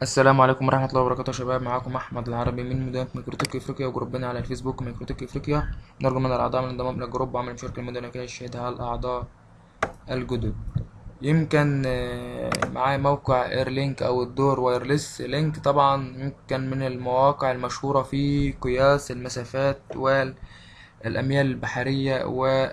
السلام عليكم ورحمة الله وبركاته يا شباب معاكم أحمد العربي من مدينة ميكروتك إفريقيا وجروبنا على الفيسبوك ميكروتك إفريقيا نرجو من الأعضاء من الانضمام إلى الجروب وعمل مشاركة المدنية كي يشهدها الأعضاء الجدد يمكن آه، معايا موقع ايرلينك أو الدور وايرلس لينك طبعا يمكن من المواقع المشهورة في قياس المسافات والأميال البحرية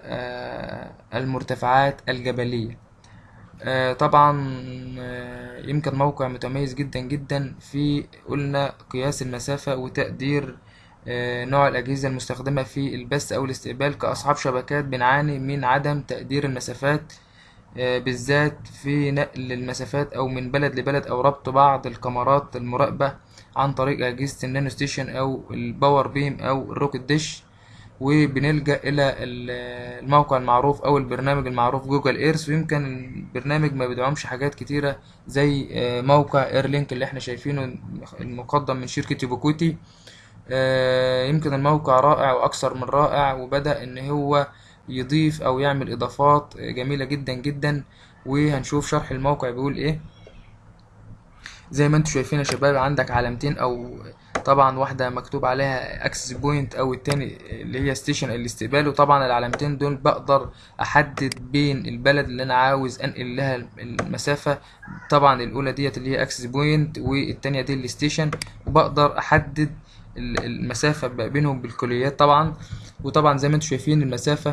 والمرتفعات الجبلية آه، طبعا آه، يمكن موقع متميز جدا جدا في قلنا قياس المسافة وتقدير آه، نوع الأجهزة المستخدمة في البث أو الاستقبال كأصحاب شبكات بنعاني من عدم تقدير المسافات آه، بالذات في نقل المسافات أو من بلد لبلد أو ربط بعض الكاميرات المراقبة عن طريق أجهزة النانو ستيشن أو الباور بيم أو الروكت ديش وبنلجأ إلى ال- الموقع المعروف أو البرنامج المعروف جوجل ايرث ويمكن البرنامج ما بيدعمش حاجات كتيرة زي آه، موقع ايرلينك اللي احنا شايفينه المقدم من شركة يوبيكوتي آه، يمكن الموقع رائع وأكثر من رائع وبدأ إن هو يضيف أو يعمل إضافات جميلة جدا جدا وهنشوف شرح الموقع بيقول إيه زي ما انتوا شايفين يا شباب عندك علامتين او طبعا واحده مكتوب عليها اكسس بوينت او التاني اللي هي ستيشن الاستقبال وطبعا العلامتين دول بقدر احدد بين البلد اللي انا عاوز انقل لها المسافه طبعا الاولى ديت اللي هي اكسس بوينت والتانيه دي الستيشن وبقدر احدد ال- المسافه بقى بينهم بالكليات طبعا وطبعا زي ما انتوا شايفين المسافه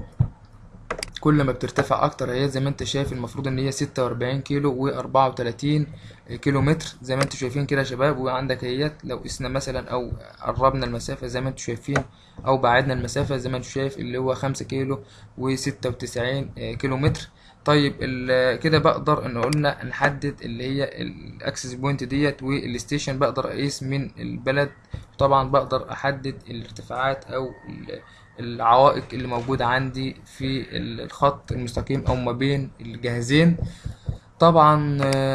كل ما بترتفع اكتر هي زي ما انت شايف المفروض ان هي 46 كيلو و34 كيلو متر زي ما انتوا شايفين كده يا شباب وعندك اهيت لو قسنا مثلا او قربنا المسافة زي ما انتوا شايفين او بعدنا المسافة زي ما انتوا شايف اللي هو 5 كيلو و96 كيلو متر طيب ال- كده بقدر ان قلنا نحدد اللي هي الاكسس بوينت ديت والستيشن بقدر اقيس من البلد طبعا بقدر احدد الارتفاعات او ال- العوائق اللي موجودة عندي في الخط المستقيم أو ما بين الجهازين طبعا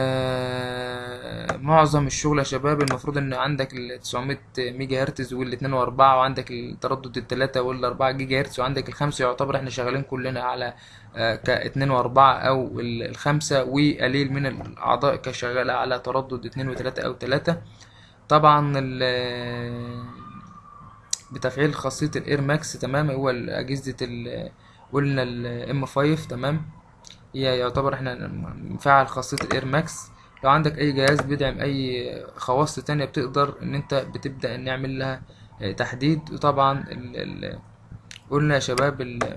آه، معظم الشغل يا شباب المفروض ان عندك ال 900 ميجا هرتز وال 2 و4 وعندك التردد ال 3 وال 4 جيجا هرتز وعندك الخمسة يعتبر احنا شغالين كلنا على آه، ك 2 و4 او ال- الخمسة وقليل من الاعضاء كشغالة على تردد 2 و3 او 3 طبعا ال- بتفعيل خاصية الاير ماكس تمام هو اجهزة ال قلنا الام 5 تمام هي يعتبر احنا مفعل خاصية الاير ماكس لو عندك اي جهاز بيدعم اي خواص تانية بتقدر ان انت بتبدأ نعمل لها اه، تحديد وطبعا ال ال قلنا يا شباب ال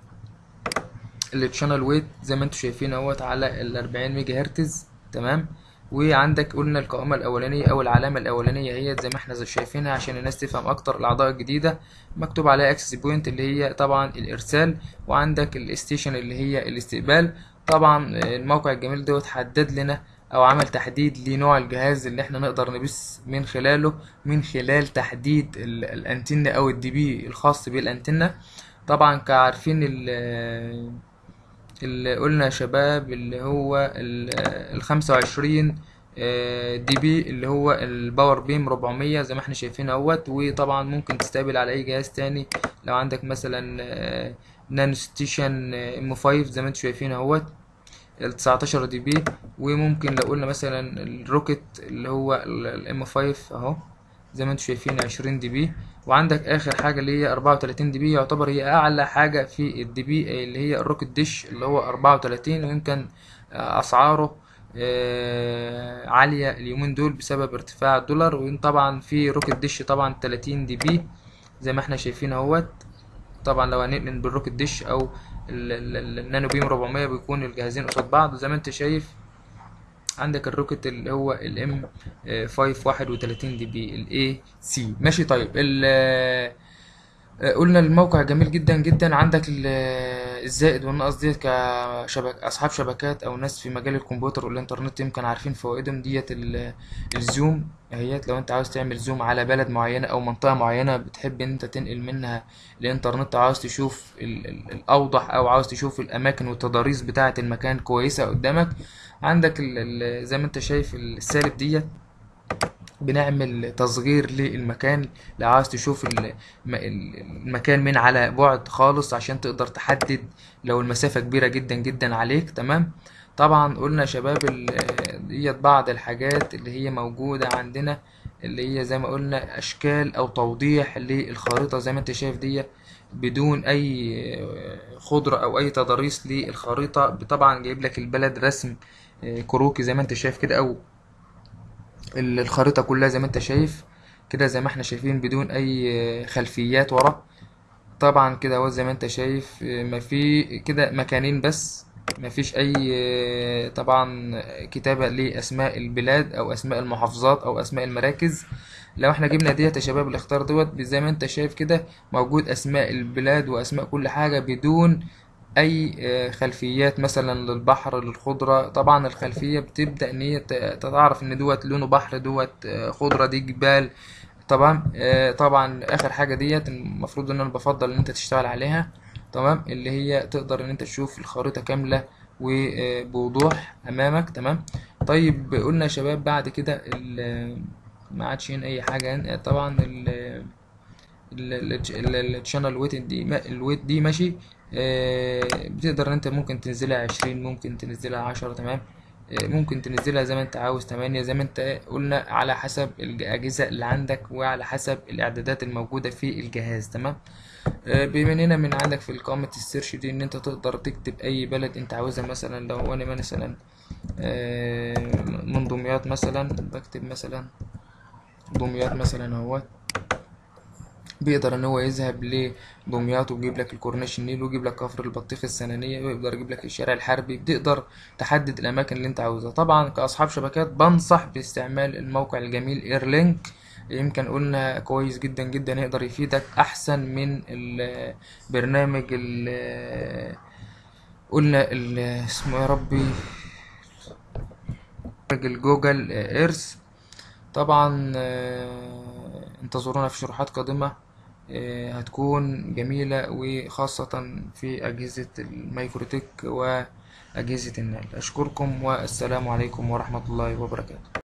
التشانل ويت زي ما انتوا شايفين اهوت على ال 40 ميجا هرتز تمام وعندك قلنا القائمة الأولانية أو العلامة الأولانية هي زي ما احنا زي شايفينها عشان الناس تفهم أكتر الأعضاء الجديدة مكتوب عليها اكسس بوينت اللي هي طبعا الإرسال وعندك الستيشن اللي هي الاستقبال طبعا آه، الموقع الجميل دوت حدد لنا أو عمل تحديد لنوع الجهاز اللي احنا نقدر نبث من خلاله من خلال تحديد ال- الأنتنة أو الدي بي الخاص بالأنتنة طبعا كعارفين ال اللي قلنا يا شباب اللي هو ال 25 دي بي اللي هو الباور بيم 400 زي ما احنا شايفين اهوت وطبعا ممكن تستقبل على اي جهاز تاني لو عندك مثلا آه، نانو ستيشن ام 5 زي ما انتم شايفين اهوت ال 19 دي بي وممكن لو قلنا مثلا الروكت اللي هو الام 5 اهو زي ما انتم شايفين 20 دي بي وعندك اخر حاجه اللي هي 34 دي بي يعتبر هي اعلى حاجه في الدي بي اللي هي الروكت ديش اللي هو 34 ويمكن آه، اسعاره آه، عاليه اليومين دول بسبب ارتفاع الدولار وطبعا في روكت ديش طبعا 30 دي بي زي ما احنا شايفين اهوت طبعا لو هننقل بالروكت ديش او ال- ال- ال- النانو بيم 400 بيكون الجهازين قصاد بعض زي ما انت شايف عندك الروكت اللي هو الام 5 31 دي بي الاي سي ماشي طيب ال آه، قلنا الموقع جميل جدا جدا عندك ال- آه، الزائد والناقص ديت كشبك اصحاب شبكات او ناس في مجال الكمبيوتر والانترنت يمكن عارفين فوائدهم ديت ال- الزوم اهيت لو انت عاوز تعمل زوم على بلد معينة او منطقة معينة بتحب ان انت تنقل منها الانترنت عاوز تشوف ال- ال- الاوضح او عاوز تشوف الاماكن والتضاريس بتاعة المكان كويسة قدامك عندك ال- ال- زي ما انت شايف السالب ديت بنعمل تصغير للمكان لو عاوز تشوف ال- م- ال- المكان من على بعد خالص عشان تقدر تحدد لو المسافة كبيرة جدا جدا عليك تمام طبعا قلنا يا شباب ال- ديت بعض الحاجات اللي هي موجودة عندنا اللي هي زي ما قلنا أشكال أو توضيح للخريطة زي ما انت شايف دي بدون أي خضرة أو أي تضاريس للخريطة طبعا جايب لك البلد رسم آه، كروكي زي ما انت شايف كده أو ال- الخريطة كلها زي ما انت شايف كده زي ما احنا شايفين بدون أي خلفيات ورا طبعا كده اهو زي ما انت شايف آه، ما في كده مكانين بس ما فيش اي آه، طبعا كتابة لاسماء البلاد او اسماء المحافظات او اسماء المراكز لو احنا جبنا ديت يا شباب الاختيار دوت زي ما انت شايف كده موجود اسماء البلاد واسماء كل حاجة بدون اي آه، خلفيات مثلا للبحر للخضرة طبعا الخلفية بتبدأ ان هي ت- تتعرف ان دوت لونه بحر دوت آه، خضرة دي جبال طبعا آه، طبعا اخر حاجه ديت المفروض ان انا بفضل ان انت تشتغل عليها تمام اللي هي تقدر ان انت تشوف الخريطه كامله وبوضوح امامك تمام طيب قلنا يا شباب بعد كده ال- ما عادش هنا اي حاجه هنا. طبعا ال الشانل ويت دي ما- الويت دي ماشي آه، بتقدر ان انت ممكن تنزلها عشرين ممكن تنزلها عشرة تمام آه، ممكن تنزلها زي ما انت عاوز تمانية زي ما انت قلنا على حسب الأجهزة اللي عندك وعلى حسب الإعدادات الموجودة في الجهاز تمام آه، بما اننا من عندك في قائمة السيرش دي ان انت تقدر تكتب اي بلد انت عاوزها مثلا لو انا مثلا آه، من دمياط مثلا بكتب مثلا دمياط مثلا اهوت بيقدر ان هو يذهب لدمياط ويجيب لك الكورنيش النيل ويجيب لك كفر البطيخ السنانية ويقدر يجيب لك الشارع الحربي بتقدر تحدد الاماكن اللي انت عاوزها طبعا كاصحاب شبكات بنصح باستعمال الموقع الجميل ايرلينك يمكن قلنا كويس جدا جدا يقدر يفيدك احسن من البرنامج ال قلنا ال- اسمه يا ربي برنامج جوجل ايرث طبعا آه، انتظرونا في شروحات قادمة آه، هتكون جميلة وخاصة في أجهزة الميكروتك وأجهزة النقل أشكركم والسلام عليكم ورحمة الله وبركاته